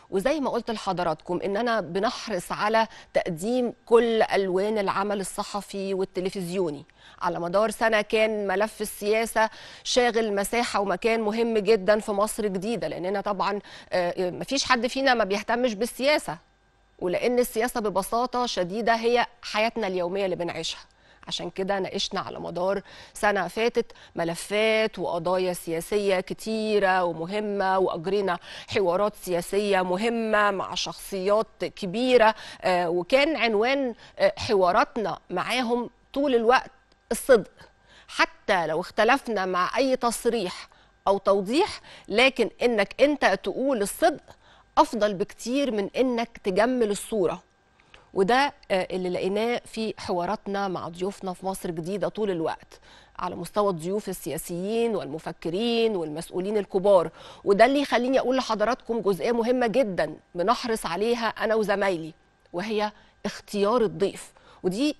وزي ما قلت لحضراتكم اننا بنحرص على تقديم كل الوان العمل الصحفي والتلفزيوني على مدار سنه كان ملف السياسه شاغل مساحه ومكان مهم جدا في مصر جديده لاننا طبعا آه، مفيش حد فينا ما بيهتمش بالسياسه ولان السياسه ببساطه شديده هي حياتنا اليوميه اللي بنعيشها عشان كده ناقشنا على مدار سنة فاتت ملفات وقضايا سياسية كتيرة ومهمة وأجرينا حوارات سياسية مهمة مع شخصيات كبيرة آه، وكان عنوان آه، حواراتنا معاهم طول الوقت الصدق حتى لو اختلفنا مع أي تصريح أو توضيح لكن إنك أنت تقول الصدق أفضل بكتير من إنك تجمل الصورة وده آه، اللي لقيناه في حواراتنا مع ضيوفنا في مصر جديدة طول الوقت على مستوى الضيوف السياسيين والمفكرين والمسؤولين الكبار وده اللي يخليني أقول لحضراتكم جزئية مهمة جدا بنحرص عليها أنا وزمايلي وهي اختيار الضيف ودي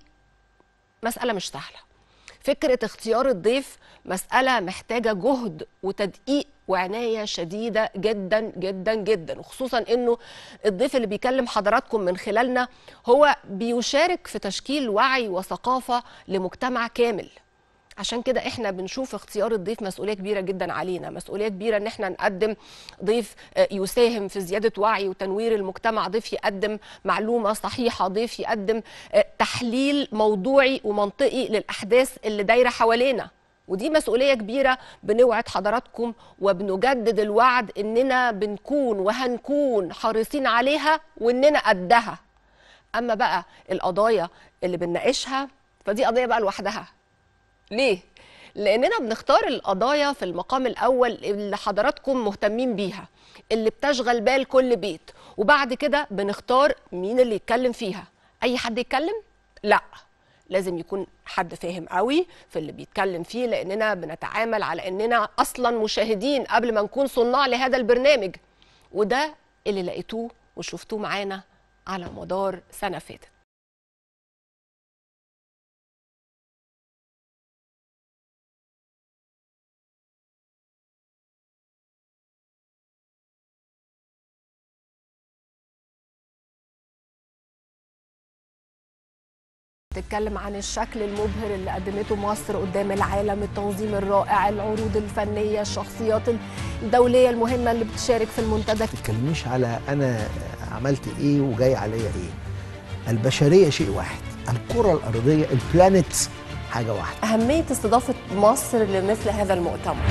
مسألة مش سهلة فكرة اختيار الضيف مسألة محتاجة جهد وتدقيق وعناية شديدة جدا جدا جدا وخصوصا انه الضيف اللي بيكلم حضراتكم من خلالنا هو بيشارك في تشكيل وعي وثقافة لمجتمع كامل عشان كده احنا بنشوف اختيار الضيف مسؤوليه كبيره جدا علينا مسؤوليه كبيره ان احنا نقدم ضيف آه، يساهم في زياده وعي وتنوير المجتمع ضيف يقدم معلومه صحيحه ضيف يقدم آه، تحليل موضوعي ومنطقي للاحداث اللي دايره حوالينا ودي مسؤوليه كبيره بنوعد حضراتكم وبنجدد الوعد اننا بنكون وهنكون حريصين عليها واننا قدها اما بقى القضايا اللي بنناقشها فدي قضيه بقى لوحدها ليه؟ لأننا بنختار القضايا في المقام الأول اللي حضراتكم مهتمين بيها اللي بتشغل بال كل بيت وبعد كده بنختار مين اللي يتكلم فيها أي حد يتكلم؟ لا لازم يكون حد فاهم قوي في اللي بيتكلم فيه لأننا بنتعامل على أننا أصلا مشاهدين قبل ما نكون صناع لهذا البرنامج وده اللي لقيتوه وشفتوه معانا على مدار سنة فاتت تتكلم عن الشكل المبهر اللي قدمته مصر قدام العالم التنظيم الرائع العروض الفنية الشخصيات الدولية المهمة اللي بتشارك في المنتدى ما تتكلميش على انا عملت ايه وجاي عليا ايه البشريه شيء واحد الكره الارضيه البلانيتس حاجه واحده أهمية استضافة مصر لمثل هذا المؤتمر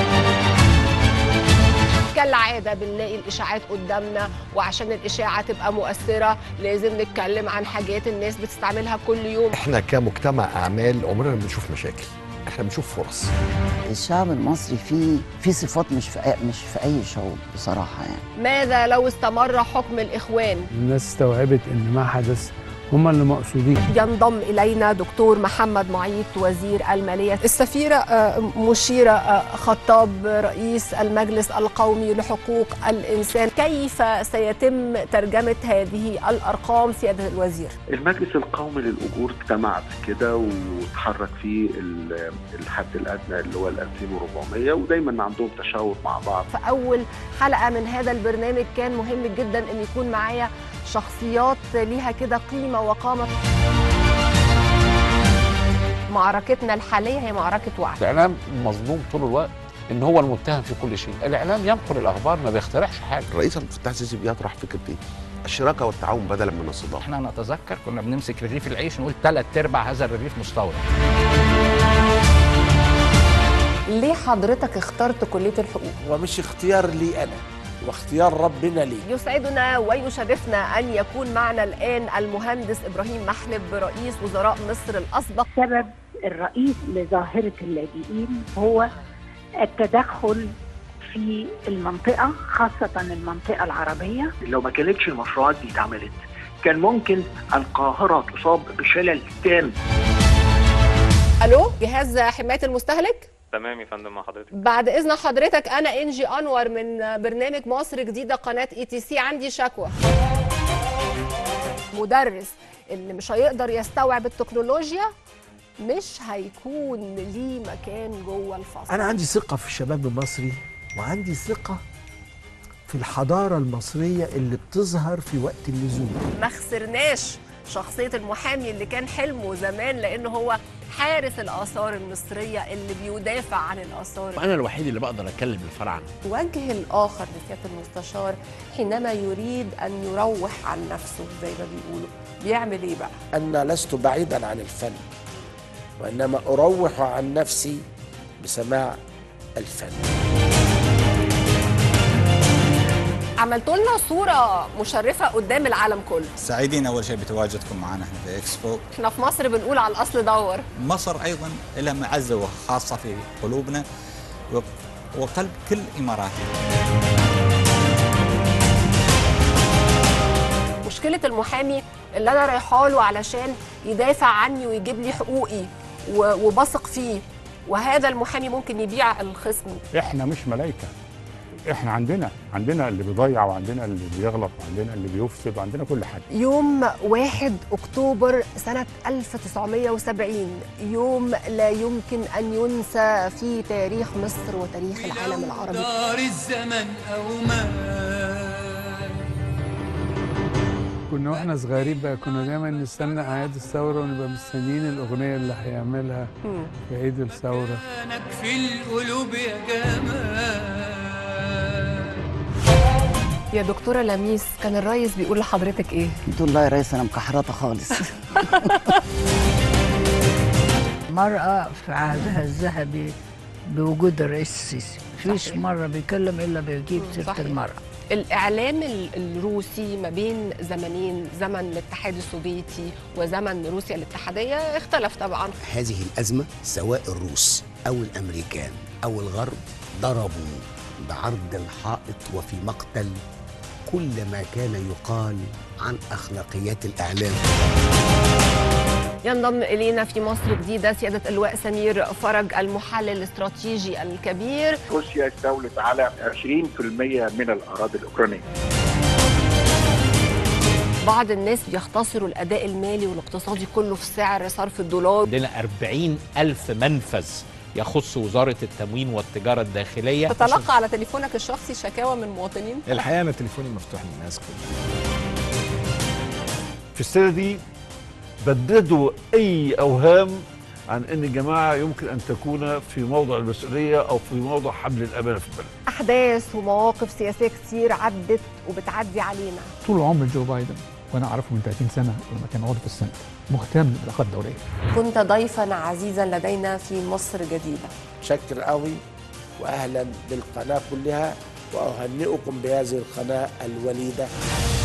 كالعادة بنلاقي الإشاعات قدامنا وعشان الإشاعة تبقى مؤثرة لازم نتكلم عن حاجات الناس بتستعملها كل يوم احنا كمجتمع اعمال عمرنا ما بنشوف مشاكل احنا بنشوف فرص الشعب المصري فيه فيه صفات مش في أي- مش في اي شعوب بصراحه يعني ماذا لو استمر حكم الإخوان الناس استوعبت ان ما حدث هم اللي مقصودين ينضم إلينا دكتور محمد معيط وزير المالية السفيرة آه، مشيرة آه، خطاب رئيس المجلس القومي لحقوق الإنسان كيف سيتم ترجمة هذه الأرقام سيادة الوزير؟ المجلس القومي للأجور اجتمع كده وتحرك فيه ال- الحد الأدنى اللي هو ال 2400 ودايما عندهم تشاور مع بعض في أول حلقة من هذا البرنامج كان مهم جدا أن يكون معايا شخصيات ليها كده قيمة وقامة معركتنا الحالية هي معركة وعي الاعلام مظلوم طول الوقت ان هو المتهم في كل شيء الاعلام ينقل الاخبار ما بيخترعش حاجه الرئيس عبد الفتاح السيسي بيطرح فكرتين الشراكه والتعاون بدلا من الصدام احنا نتذكر كنا بنمسك رغيف العيش نقول ثلاث ارباع هذا الرغيف مستورد ليه حضرتك اخترت كلية الحقوق؟ ومش اختيار لي انا واختيار ربنا لي يسعدنا ويشرفنا أن يكون معنا الآن المهندس إبراهيم محلب رئيس وزراء مصر الأسبق السبب الرئيس لظاهرة اللاجئين هو التدخل في المنطقة خاصة المنطقة العربية لو ما كانتش المشروعات دي اتعملت كان ممكن القاهرة تصاب بشلل تام ألو جهاز حماية المستهلك؟ تمام يا فندم مع حضرتك بعد إذن حضرتك أنا إنجي أنور من برنامج مصر جديدة قناة اي تي سي عندي شكوى مدرس اللي مش هيقدر يستوعب التكنولوجيا مش هيكون ليه مكان جوه الفصل انا عندي ثقه في الشباب المصري وعندي ثقه في الحضاره المصريه اللي بتظهر في وقت اللزوم ما خسرناش شخصية المحامي اللي كان حلمه زمان لأنه هو حارس الآثار المصرية اللي بيدافع عن الآثار وانا الوحيد اللي بقدر اتكلم الفراعنه الوجه الآخر لسيادة المستشار حينما يريد أن يروح عن نفسه زي ما بيقولوا بيعمل إيه بقى؟ أنا لست بعيدا عن الفن وإنما أروح عن نفسي بسماع الفن عملتوا لنا صورة مشرفة قدام العالم كله سعيدين اول شيء بتواجدكم معنا احنا في اكسبو احنا في مصر بنقول على الأصل دور مصر ايضا لها معزه وخاصه في قلوبنا و- وقلب كل اماراتي مشكلة المحامي اللي أنا رايحة له علشان يدافع عني ويجيب لي حقوقي و- وبثق فيه وهذا المحامي ممكن يبيع الخصم احنا مش ملائكه احنا عندنا عندنا اللي بيضيع وعندنا اللي بيغلط وعندنا اللي بيفسد وعندنا كل حاجه يوم 1 أكتوبر سنة 1970 يوم لا يمكن أن ينسى في تاريخ مصر وتاريخ العالم العربي دار الزمن أو ما كنا واحنا صغيرين بقى كنا دايما نستنى اعياد الثوره ونبقى مستنيين الاغنيه اللي هيعملها في عيد الثوره كانك في القلوب يا جمال يا دكتورة لميس كان الريس بيقول لحضرتك إيه؟ تقول لا يا ريس انا مكحرطه خالص المرأة في عهدها الذهبي بوجود الرئيس السيسي مفيش مرة بيتكلم إلا بيجيب سيرة صحيح. المرأة الإعلام ال- الروسي ما بين زمنين زمن الاتحاد السوفيتي وزمن روسيا الاتحادية اختلف طبعا هذه الأزمة سواء الروس أو الأمريكان أو الغرب ضربوا بعرض الحائط وفي مقتل كل ما كان يقال عن أخلاقيات الإعلام ينضم إلينا في مصر جديدة سيادة اللواء سمير فرج المحلل الاستراتيجي الكبير روسيا استولت على 20% من الأراضي الأوكرانية بعض الناس بيختصروا الأداء المالي والاقتصادي كله في سعر صرف الدولار عندنا 40 ألف منفذ يخص وزارة التموين والتجارة الداخلية تتلقى على تليفونك الشخصي شكاوى من مواطنين؟ الحقيقه انا تليفوني مفتوح للناس كلها في السنه دي بددوا اي اوهام عن ان الجماعه يمكن ان تكون في موضع المسؤوليه او في موضع حمل الامانه في البلد أحداث ومواقف سياسية كتير عدت وبتعدي علينا طول عمر جو بايدن وانا اعرفه من 30 سنه لما كان عضو في السنه مهتم بالعلاقات الدوليه كنت ضيفا عزيزا لدينا في مصر جديدة شكر قوي وأهلا بالقناة كلها وأهنئكم بهذه القناة الوليدة